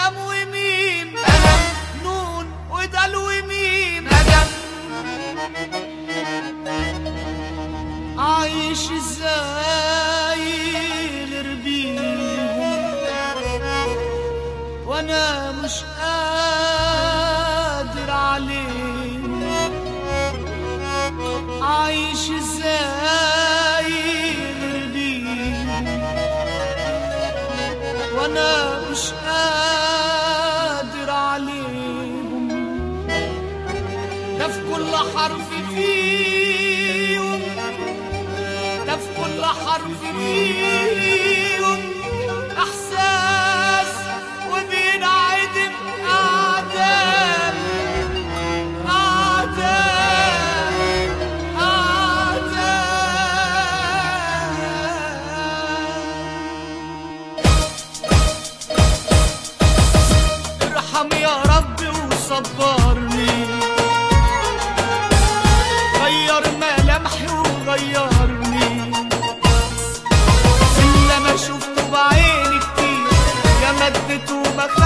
ولام وميم أنا نون ودال وميم أنا عايش ازاي غير بيهم وانا مش قادر عليهم عايش ازاي غير بيهم وانا مش قادر عليهم ده في كل حرف فيهم ده في كل حرف فيهم احساس وبينعدم اعدام اعدام اعدام ارحم يا رب وصبرني غير ملامحي وغيرني إلا ما شفته بعيني كتير يا مدت وما